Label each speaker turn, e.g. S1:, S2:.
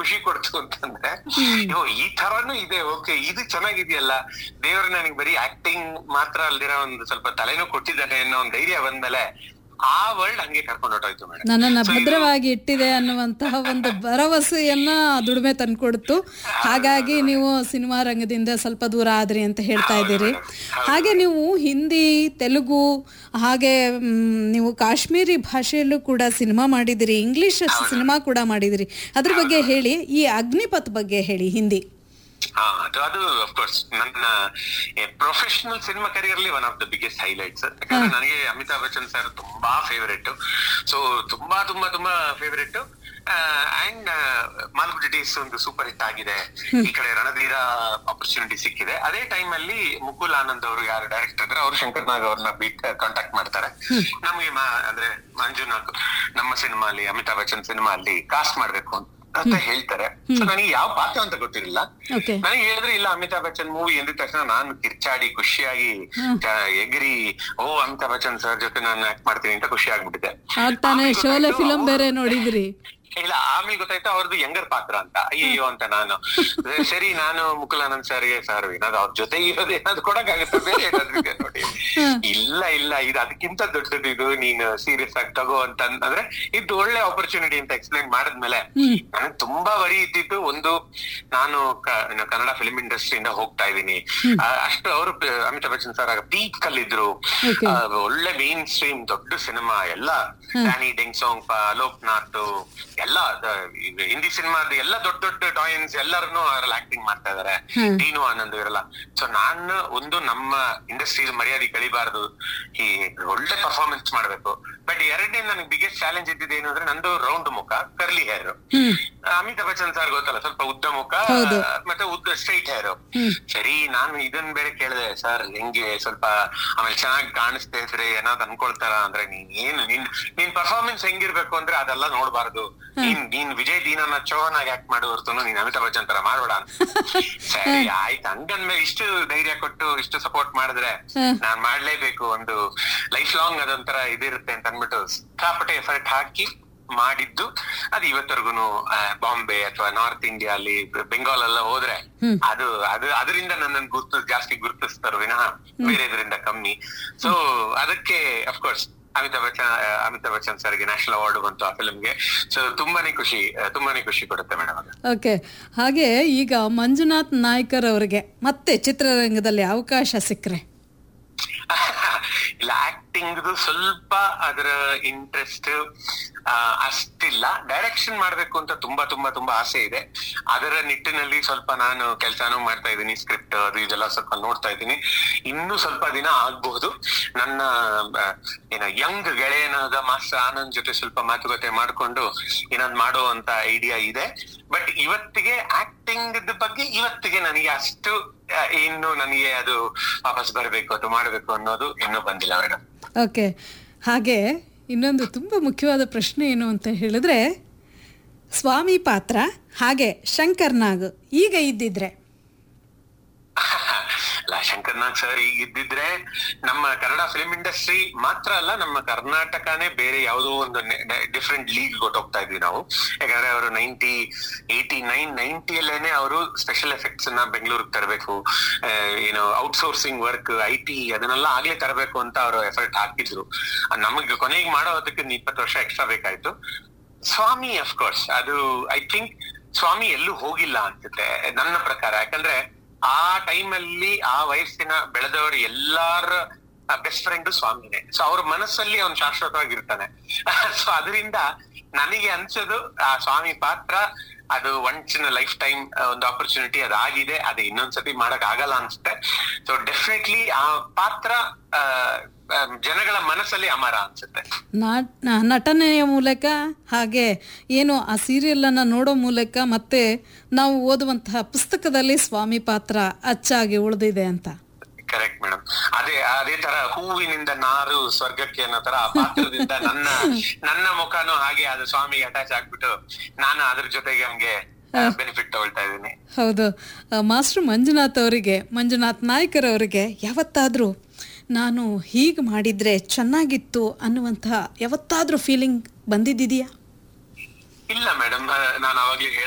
S1: ಖುಷಿ ಕೊಡ್ತು ಅಂತಂದ್ರೆ ಅಯ್ಯೋ ಈ ತರಾನು ಇದೆ ಓಕೆ ಇದು ಚೆನ್ನಾಗಿದೆಯಲ್ಲ ದೇವ್ರು ನನಗೆ ಬರೀ ಆಕ್ಟಿಂಗ್ ಮಾತ್ರ ಅಲ್ದಿರ ಒಂದು ಸ್ವಲ್ಪ ತಲೆನೂ ಕೊಟ್ಟಿದ್ದಾನೆ ಅನ್ನೋ ಒಂದು ಧೈರ್ಯ ಬಂದ್ಮೇಲೆ ಆ ವರ್ಲ್ಡ್ ಹಂಗೆ ಕರ್ಕೊಂಡು ಹೊಟ್ಟೋಯ್ತು ಮೇಡಮ್
S2: ನನ್ನನ್ನು ಭದ್ರವಾಗಿ ಇಟ್ಟಿದೆ ಅನ್ನುವಂತಹ ಒಂದು ಭರವಸೆಯನ್ನ ದುಡಿಮೆ ತಂದ್ಕೊಡ್ತು ಹಾಗಾಗಿ ನೀವು ಸಿನಿಮಾ ರಂಗದಿಂದ ಸ್ವಲ್ಪ ದೂರ ಆದ್ರಿ ಅಂತ ಹೇಳ್ತಾ ಇದ್ದೀರಿ ಹಾಗೆ ನೀವು ಹಿಂದಿ ತೆಲುಗು ಹಾಗೆ ಮ್, ನೀವು ಕಾಶ್ಮೀರಿ ಭಾಷೆಯಲ್ಲೂ ಕೂಡ ಸಿನಿಮಾ ಮಾಡಿದಿರಿ ಇಂಗ್ಲಿಷ್ ಸಿನಿಮಾ ಕೂಡ ಮಾಡಿದಿರಿ ಅದ್ರ ಬಗ್ಗೆ ಹೇಳಿ ಈ ಅಗ್ನಿಪಥ್ ಬಗ್ಗೆ ಹೇಳಿ ಹಿಂದಿ
S1: ಹಾ ಅದು ಅದು ಅಫ್ಕೋರ್ಸ್ ನನ್ನ ಪ್ರೊಫೆಷನಲ್ ಸಿನಿಮಾ ಕರಿಯರ್ ಅಲ್ಲಿ one of the biggest highlights ಯಾಕಂದ್ರೆ ನನಗೆ ಅಮಿತಾಬ್ ಬಚ್ಚನ್ ಸರ್ ತುಂಬಾ ಫೇವರೇಟ್ ಸೊ ತುಂಬಾ ತುಂಬಾ ತುಂಬಾ ಫೇವರೇಟ್ ಅಂಡ್ ಮಾಲ್ಗುಡಿ ಡೇಸ್ ಒಂದು ಸೂಪರ್ ಹಿಟ್ ಆಗಿದೆ ಈ ಕಡೆ ರಣಧೀರ ಆಪರ್ಚುನಿಟಿ ಸಿಕ್ಕಿದೆ ಅದೇ ಟೈಮ್ ಅಲ್ಲಿ ಮುಕುಲ್ ಆನಂದ್ ಅವರು ಯಾರು ಡೈರೆಕ್ಟರ್ ಇದ್ರೆ ಅವರು ಶಂಕರ್ ನಾಗ್ ಅವ್ರನ್ನ ಬೀಟ್ ಕಾಂಟ್ಯಾಕ್ಟ್ ಮಾಡ್ತಾರೆ ನಮ್ಗೆ ಮಾ- ಅಂದ್ರೆ ಮಂಜುನಾಥ್ ನಮ್ಮ ಸಿನಿಮಾ ಅಲ್ಲಿ ಅಮಿತಾಬ್ ಬಚ್ಚನ್ ಸಿನಿಮಾ ಅಲ್ಲಿ ಕಾಸ್ಟ್ ಮಾಡ್ಬೇಕು ಅಂತ ಅಂತ ಹೇಳ್ತಾರೆ ಸೊ ನನಗೆ ಯಾವ ಪಾತ್ರ ಅಂತ ಗೊತ್ತಿರಲಿಲ್ಲ
S2: ಓಕೆ
S1: ನನಗೆ ಹೇಳಿದ್ರೆ ಇಲ್ಲ ಅಮಿತಾಬ್ ಬಚ್ಚನ್ ಮೂವಿ ಎಂದಿದ ತಕ್ಷಣ ನಾನು ಕಿರ್ಚಾಡಿ ಖುಷಿಯಾಗಿ ಚ- ಎಗ್ರಿ ಓ ಅಮಿತಾಬ್ ಬಚ್ಚನ್ ಸರ್ ಜೊತೆ ನಾನು ಆಕ್ಟ್ ಮಾಡ್ತೀನಿ ಅಂತ ಖುಷಿ ಆಗ್ಬಿಟ್ಟಿದೆ
S2: ಆಗ್ತಾನೆ
S1: ಆಮೇಲೆ
S2: ಶೋಲೆ
S1: ಗೊತ್ತಾಯ್ತು
S2: ಫಿಲಂ
S1: ಅವ್ರು-
S2: ಬೇರೆ ನೋಡಿದ್ರಿ
S1: ಇಲ್ಲ ಆಮೇಲೆ ಗೊತ್ತಾಯ್ತು ಅವ್ರದ್ದು ಯಂಗರ್ ಪಾತ್ರ ಅಂತ ಅಯ್ಯೋ ಅಂತ ನಾನು ಸರಿ ನಾನು ಮುಕುಲಾನಂದ್ ಸರ್ಗೆ ಸರ್ ಏನಾದ್ರು ಅವ್ರ ಜೊತೆ ಇರೋದು ಏನಾದ್ರು ಕೊಡಕ್ಕಾಗುತ್ತೆ ಬೇರೆ ಏನಾದ್ರು ಇದೆ ನೋಡಿ ಇಲ್ಲ ಇಲ್ಲ ಇದು ಅದಕ್ಕಿಂತ ದೊಡ್ಡದು ಇದು ನೀನು ಸೀರಿಯಸ್ ಆಗಿ ತಗೋ ಅಂತ ಅನ್- ಅಂದ್ರೆ ಇದು ಒಳ್ಳೆ ಆಪರ್ಚುನಿಟಿ ಅಂತ ಎಕ್ಸ್ಪ್ಲೈನ್ ಮಾಡಿದ್ಮೇಲೆ ನನಗೆ ತುಂಬಾ ವರಿ ಇದ್ದಿದ್ದು ಒಂದು ನಾನು ಕ- ಏನು ಕನ್ನಡ ಫಿಲ್ಮ್ ಇಂಡಸ್ಟ್ರಿಯಿಂದ ಹೋಗ್ತಾ ಇದ್ದೀನಿ ಆ, ಅಷ್ಟು ಅವರು ಅಮಿತಾಬ್ ಬಚ್ಚನ್ ಸರ್ ಆಗ ಪೀಕ್ ಅಲ್ಲಿ ಇದ್ರು
S2: Okay.
S1: ಆ, ಒಳ್ಳೆ ಮೇನ್ ಸ್ಟ್ರೀಮ್ ದೊಡ್ಡ ಸಿನಿಮಾ ಎಲ್ಲ ಡ್ಯಾನಿ ಡೆಂಗ್ಸೋಂಗ್ ಅಲೋಕ್ ನಾಥ್ ಎಲ್ಲ ದ- ಈಗ ಹಿಂದಿ ಸಿನಿಮಾದ ಎಲ್ಲ ದೊಡ್ಡ ದೊಡ್ಡ ಡಾಯನ್ಸ್ ಎಲ್ಲರನ್ನು ಅದ್ರಲ್ಲಿ ಆಕ್ಟಿಂಗ್ ಮಾಡ್ತಾ ಇದಾರೆ ದೀನು ಆನಂದ್ ಇರಲ್ಲ ಸೊ ನಾನು ಒಂದು ನಮ್ಮ ಇಂಡಸ್ಟ್ರಿ ಮರ್ಯಾದೆ ಕಳಿಬಾರದು ಈ ಒಳ್ಳೆ ಪರ್ಫಾರ್ಮೆನ್ಸ್ ಮಾಡ್ಬೇಕು ಬಟ್ ಎರಡನೇ ನನಗೆ ಬಿಗ್ಗೆಸ್ಟ್ ಚಾಲೆಂಜ್ ಇದ್ದಿದ್ದು ಏನು ಅಂದ್ರೆ ನಂದು ರೌಂಡ್ ಮುಖ curly hair Amitabh Bachchan sir ಗೊತ್ತಲ್ಲ ಸ್ವಲ್ಪ ಉದ್ದ ಮುಖ ಮತ್ತೆ ಉದ್ದ ಸ್ಟ್ರೈಟ್ ಹೇರ್ ಸರಿ ನಾನು ಇದನ್ ಬೇರೆ ಕೇಳಿದೆ ಸರ್ ಹೆಂಗೆ ಸ್ವಲ್ಪ ಆಮೇಲೆ ಚೆನ್ನಾಗಿ ಕಾಣಿಸ್ತಾ ಇದ್ರೆ ಏನಾದ್ರು ಅನ್ಕೊಳ್ತಾರ ಅಂದ್ರೆ ನೀನ್ ಏನು ನಿನ್ ನಿನ್ ಪರ್ಫಾರ್ಮೆನ್ಸ್ ಹೆಂಗಿರ್ಬೇಕು ಅಂದ್ರೆ ಅದೆಲ್ಲ ನೋಡ್ಬಾರ್ದು ನೀನ್ ನೀನ್ ವಿಜಯ್ ದೀನನ ಚೌಹಾನ್ ಆಗಿ ಆಕ್ಟ್ ಮಾಡೋ ಹೊರತು ನೀನ್ ಅಮಿತಾಬ್ ಬಚ್ಚನ್ ತರ ಮಾಡ್ಬೇಡ ಅಂತ ಸರಿ ಆಯ್ತು ಹಂಗಂದ್ಮೇಲೆ ಇಷ್ಟು ಧೈರ್ಯ ಕೊಟ್ಟು ಇಷ್ಟು ಸಪೋರ್ಟ್ ಮಾಡಿದ್ರೆ ನಾನ್ ಮಾಡ್ಲೇಬೇಕು ಒಂದು ಲೈಫ್ ಲಾಂಗ್ ಅದೊಂಥರ ಇದಿರುತ್ತೆ ಅಂತ ಅನ್ಬಿಟ್ಟು ಸಿಕ್ಕಾಪಟ್ಟೆ ಎಫರ್ಟ್ ಹಾಕಿ ಮಾಡಿದ್ದು ಅದು ಇವತ್ತರೆಗೂ ಬಾಂಬೆ ಅಥವಾ ನಾರ್ತ್ ಇಂಡಿಯಾ ಅಲ್ಲಿ ಬೆಂಗಾಲ್ ಎಲ್ಲ ಹೋದ್ರೆ ಅದು ಅದು ಅದರಿಂದ ನನ್ನನ್ನು ಗುರ್ತು ಜಾಸ್ತಿ ಗುರುತಿಸ್ತಾರೆ ವಿನಃ ಬೇರೆ ಇದರಿಂದ ಕಮ್ಮಿ ಸೊ ಅದಕ್ಕೆ ಅಫ್ಕೋರ್ಸ್ ಅಮಿತಾಬ್ ಬಚ್ಚನ್ ಅಮಿತಾಬ್ ಬಚ್ಚನ್ ಸರ್ಗೆ ನ್ಯಾಷನಲ್ ಅವಾರ್ಡ್ ಬಂತು ಆ ಫಿಲ್ಮ್ಗೆ ಸೊ ತುಂಬಾನೇ ಖುಷಿ ಆ, ತುಂಬಾನೇ ಖುಷಿ ಕೊಡುತ್ತೆ ಮೇಡಮ್ ಅದು
S2: ಓಕೆ ಹಾಗೆ ಈಗ ಮಂಜುನಾಥ್ ನಾಯ್ಕರ್ ಅವರಿಗೆ ಮತ್ತೆ ಚಿತ್ರರಂಗದಲ್ಲಿ ಅವಕಾಶ ಸಿಕ್ಕರೆ
S1: ಇಲ್ಲ ಆಕ್ಟಿಂಗ್ ಸ್ವಲ್ಪ ಅದರ ಇಂಟ್ರೆಸ್ಟ್ ಅಷ್ಟಿಲ್ಲ ಡೈರೆಕ್ಷನ್ ಮಾಡ್ಬೇಕು ಅಂತ ತುಂಬಾ ತುಂಬಾ ತುಂಬಾ ಆಸೆ ಇದೆ ಅದರ ನಿಟ್ಟಿನಲ್ಲಿ ಸ್ವಲ್ಪ ನಾನು ಕೆಲಸನೂ ಮಾಡ್ತಾ ಇದ್ದೀನಿ ಸ್ಕ್ರಿಪ್ಟ್ ಅದು ಇದೆಲ್ಲ ಸ್ವಲ್ಪ ನೋಡ್ತಾ ಇದ್ದೀನಿ ಇನ್ನೂ ಸ್ವಲ್ಪ ದಿನ ಆಗ್ಬಹುದು ನನ್ನ ಆ, ಏನ ಯಂಗ್ ಗೆಳೆಯನಾದ ಮಾಸ್ಟರ್ ಆನಂದ್ ಜೊತೆ ಸ್ವಲ್ಪ ಮಾತುಕತೆ ಮಾಡ್ಕೊಂಡು ಏನಾದ್ ಮಾಡೋ ಅಂತ ಐಡಿಯಾ ಇದೆ ಬಟ್ ಇವತ್ತಿಗೆ ಆಕ್ಟಿಂಗ್ ಬಗ್ಗೆ ಇವತ್ತಿಗೆ ನನಗೆ ಅಷ್ಟು ಆ, ಇನ್ನು ನನಗೆ ಅದು ವಾಪಸ್ ಬರಬೇಕು ಅದು ಮಾಡಬೇಕು ಅನ್ನೋದು ಇನ್ನೂ ಬಂದಿಲ್ಲ ಮೇಡಮ್
S2: ಓಕೆ ಹಾಗೆ ಇನ್ನೊಂದು ತುಂಬ ಮುಖ್ಯವಾದ ಪ್ರಶ್ನೆ ಏನು ಅಂತ ಹೇಳಿದ್ರೆ ಸ್ವಾಮಿ ಪಾತ್ರ ಹಾಗೆ ಶಂಕರ್ ನಾಗ್ ಈಗ ಇದ್ದಿದ್ರೆ
S1: ಅಲ್ಲ ಶಂಕರ್ನಾಥ್ ಸರ್ ಈಗ ಇದ್ದಿದ್ರೆ ನಮ್ಮ ಕನ್ನಡ ಫಿಲ್ಮ್ ಇಂಡಸ್ಟ್ರಿ ಮಾತ್ರ ಅಲ್ಲ ನಮ್ಮ ಕರ್ನಾಟಕನೇ ಬೇರೆ ಯಾವುದೋ ಒಂದು ಡಿಫ್ರೆಂಟ್ ಲೀಗ್ ಹೋಗ್ತಾ ಇದ್ವಿ ನಾವು ಯಾಕಂದ್ರೆ ಅವರು ನೈನ್ಟಿ ಏಯ್ಟಿ ನೈನ್ ನೈನ್ಟಿಯಲ್ಲೇನೆ ಅವರು ಸ್ಪೆಷಲ್ ಎಫೆಕ್ಟ್ಸ್ ನ ಬೆಂಗಳೂರಿಗೆ ತರಬೇಕು ಏನು ಔಟ್ಸೋರ್ಸಿಂಗ್ ವರ್ಕ್ ಐ ಟಿ ಅದನ್ನೆಲ್ಲ ಆಗ್ಲೇ ತರಬೇಕು ಅಂತ ಅವರು ಎಫರ್ಟ್ ಹಾಕಿದ್ರು ನಮಗೆ ಕೊನೆಗೆ ಮಾಡೋದಕ್ಕೆ ಒಂದು ಇಪ್ಪತ್ತು ವರ್ಷ ಎಕ್ಸ್ಟ್ರಾ ಬೇಕಾಯ್ತು ಸ್ವಾಮಿ ಅಫ್ಕೋರ್ಸ್ ಅದು ಐ ಥಿಂಕ್ ಸ್ವಾಮಿ ಎಲ್ಲೂ ಹೋಗಿಲ್ಲ ಅನ್ಸುತ್ತೆ ನನ್ನ ಪ್ರಕಾರ ಯಾಕಂದ್ರೆ ಆ ಟೈಮ್ ಅಲ್ಲಿ ಆ ವಯಸ್ಸಿನ ಬೆಳೆದವರು ಎಲ್ಲಾರ ಬೆಸ್ಟ್ ಫ್ರೆಂಡ್ ಸ್ವಾಮಿನೇ ಸೊ ಅವ್ರ ಮನಸ್ಸಲ್ಲಿ ಅವ್ನು ಶಾಶ್ವತವಾಗಿರ್ತಾನೆ ಸೊ ಅದರಿಂದ ನನಗೆ ಅನ್ಸೋದು ಆ ಸ್ವಾಮಿ ಪಾತ್ರ ಅದು ಒನ್ಸ್ ಇನ್ ಲೈಫ್ ಟೈಮ್ ಒಂದು ಆಪರ್ಚುನಿಟಿ ಅದಾಗಿದೆ ಅದು ಇನ್ನೊಂದ್ಸತಿ ಮಾಡಕ್ ಆಗಲ್ಲ ಅನ್ಸುತ್ತೆ ಸೊ ಡೆಫಿನೆಟ್ಲಿ ಆ ಪಾತ್ರ ಆ, ಆ, ಜನಗಳ ಮನಸ್ಸಲ್ಲಿ ಅಮರ ಅನ್ಸುತ್ತೆ
S2: ನಾಟ್ ನ- ನಟನೆಯ ಮೂಲಕ ಹಾಗೆ ಏನು ಆ ಸೀರಿಯಲನ್ನು ನೋಡೋ ಮೂಲಕ ಮತ್ತೆ ನಾವು ಓದುವಂತಹ ಪುಸ್ತಕದಲ್ಲಿ ಸ್ವಾಮಿ ಪಾತ್ರ ಅಚ್ಚಾಗಿ ಉಳಿದಿದೆ ಅಂತ
S1: ಕರೆಕ್ಟ್ ಮೇಡಮ್ ಅದೇ ಅದೇ ತರ ಹೂವಿನಿಂದ ನಾರು ಸ್ವರ್ಗಕ್ಕೆ ಅನ್ನೋ ತರ ಆ ಪಾತ್ರದಿಂದ ನನ್ನ ನನ್ನ ಮುಖನೂ ಹಾಗೆ ಅದು ಸ್ವಾಮಿಗೆ ಅಟ್ಯಾಚ್ ಆಗ್ಬಿಟ್ಟು ನಾನು ಅದ್ರ ಜೊತೆಗೆ ಹಂಗೆ ಬೆನಿಫಿಟ್ ತಗೊಳ್ತಾ ಇದ್ದೀನಿ
S2: ಹೌದು ಆ, ಮಾಸ್ಟರ್ ಮಂಜುನಾಥ್ ಅವರಿಗೆ ಮಂಜುನಾಥ್ ನಾಯ್ಕರ್ ಅವರಿಗೆ ಯಾವತ್ತಾದರೂ ನಾನು ಹೀಗೆ ಮಾಡಿದರೆ ಚೆನ್ನಾಗಿತ್ತು ಅನ್ನುವಂತಹ ಯಾವತ್ತಾದರೂ ಫೀಲಿಂಗ್ ಬಂದಿದ್ದಿದೆಯಾ
S1: ಇಲ್ಲ ಮೇಡಮ್ ನಾನು ಅವಾಗ್ಲೇ